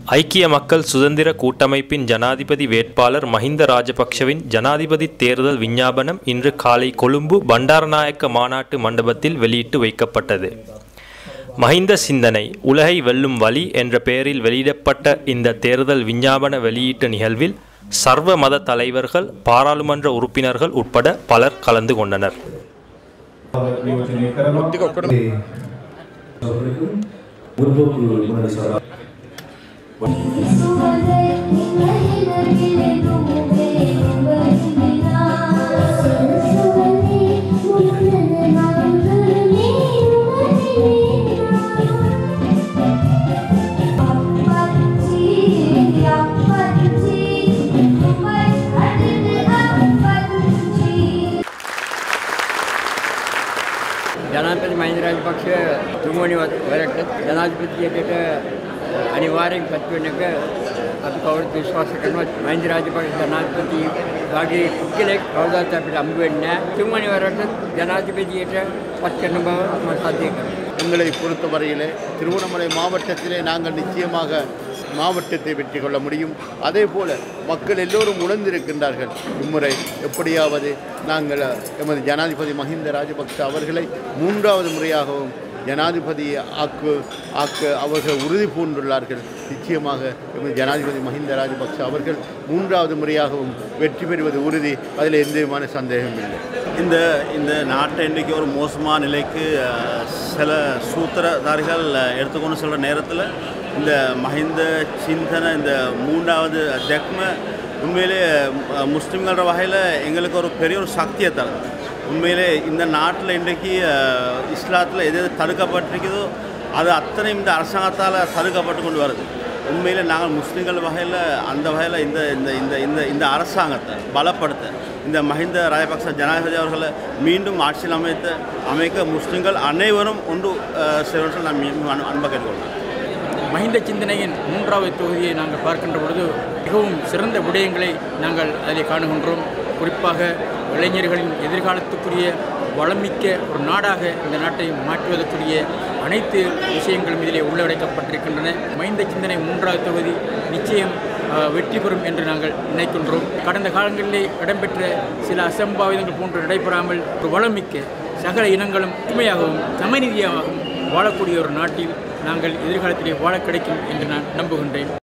ஐக்கிய மக்கள் சுதந்திர கூட்டமைப்பின் ஜனாதிபதி வேட்பாளர் மஹிந்த ராஜபக்ஷவின் ஜனாதிபதி தேர்தல் விஞ்ஞாபனம் இன்று காலை கொழும்பு பண்டாரநாயக்க மாநாட்டு மண்டபத்தில் வெளியிட்டு வைக்கப்பட்டது மஹிந்த சிந்தனை உலகை வெல்லும் வழி என்ற பெயரில் வெளியிடப்பட்ட இந்த தேர்தல் விஞ்ஞாபன வெளியீட்டு நிகழ்வில் சர்வ மத தலைவர்கள் பாராளுமன்ற உறுப்பினர்கள் உட்பட பலர் கலந்து கொண்டனர் නියෝජනය කරනවා මුර්බෝග ගුණ සභාව ජනාධිපති මහින්ද රාජපක්ෂ තුන්වැනි වරට ජනාධිපතියට අනිවාර්යෙන් පත් වෙන එක අපි කවුරුත් විශ්වාස කරනවා මහින්ද රාජපක්ෂ ජනාධිපති වාගේ පුද්ගලෙක් කවදාවත් අපිට හම්බ වෙන්නේ නැහැ තුන්වැනි වරට ජනාධිපතියට පත් කරන බව මම සාධ්‍ය කරනවා எங்களை பொறுத்தவரையிலே திருவண்ணாமலை மாவட்டத்திலே நாங்கள் நிச்சயமாக மாவட்டத்தை வெற்றி கொள்ள முடியும் அதே போல மக்கள் எல்லோரும் உணர்ந்திருக்கின்றார்கள் இம்முறை எப்படியாவது நாங்கள் எமது ஜனாதிபதி மஹிந்த ராஜபக்ஷ அவர்களை மூன்றாவது முறையாகவும் ஜனாதிபதி ஆக்கு ஆக்க அவர்கள் உறுதி பூண்டுள்ளார்கள் நிச்சயமாக எமது ஜனாதிபதி மஹிந்த ராஜபக்ஷ அவர்கள் மூன்றாவது முறையாகவும் வெற்றி பெறுவது உறுதி அதில் எந்த விதமான சந்தேகமும் இல்லை இந்த இந்த நாட்டை இன்றைக்கு ஒரு மோசமான நிலைக்கு அஹ், சில சூத்திரதாரிகள் அஹ், எடுத்துக்கொண்டு சொல்கிற நேரத்தில் இந்த மஹிந்த சிந்தனை இந்த மூன்றாவது தெக்ம உண்மையிலே அஹ், முஸ்லிம்கள வகையில் எங்களுக்கு ஒரு பெரிய ஒரு சக்தியை தரும் உண்மையிலே இந்த நாட்டில் இன்றைக்கு அஹ், இஸ்லாத்தில் எது எது தடுக்கப்பட்டிருக்குதோ அது அத்தனை இந்த அரசாங்கத்தால் தடுக்கப்பட்டு கொண்டு வருது உண்மையில் நாங்கள் முஸ்லீம்கள் வகையில் அந்த வகையில் இந்த இந்த இந்த இந்த இந்த அரசாங்கத்தை பலப்படுத்த இந்த மஹிந்த ராஜபக்ச ஜனாதிபதி அவர்களை மீண்டும் ஆட்சியில் அமைத்த அமைக்க முஸ்லீம்கள் அனைவரும் ஒன்று அஹ், சேரும் நான் மீ- அன்ப- அன்பாக கேட்டுக்கொள்கிறேன் மஹிந்த சிந்தனையின் மூன்றாவது தொகுதியை நாங்கள் பார்க்கின்ற பொழுது மிகவும் சிறந்த விடயங்களை நாங்கள் அதில் காணுகின்றோம் குறிப்பாக இளைஞர்களின் எதிர்காலத்துக்குரிய வளமிக்க ஒரு நாடாக இந்த நாட்டை மாற்றுவதற்குரிய அனைத்து விஷயங்களும் இதிலே உள்ளடக்கப்பட்டிருக்கின்றன மஹிந்த சிந்தனை மூன்றாவது தொகுதி நிச்சயம் அஹ், வெற்றி பெறும் என்று நாங்கள் நினைக்கின்றோம் கடந்த காலங்களிலே இடம்பெற்ற சில அசம்பாவிதங்கள் போன்று நடைபெறாமல் ஒரு வளமிக்க சகல இனங்களும் ஒற்றுமையாகவும் சமநீதியாகவும் வாழக்கூடிய ஒரு நாட்டில் நாங்கள் எதிர்காலத்திலே வாழ கிடைக்கும் என்று நான் நம்புகின்றேன்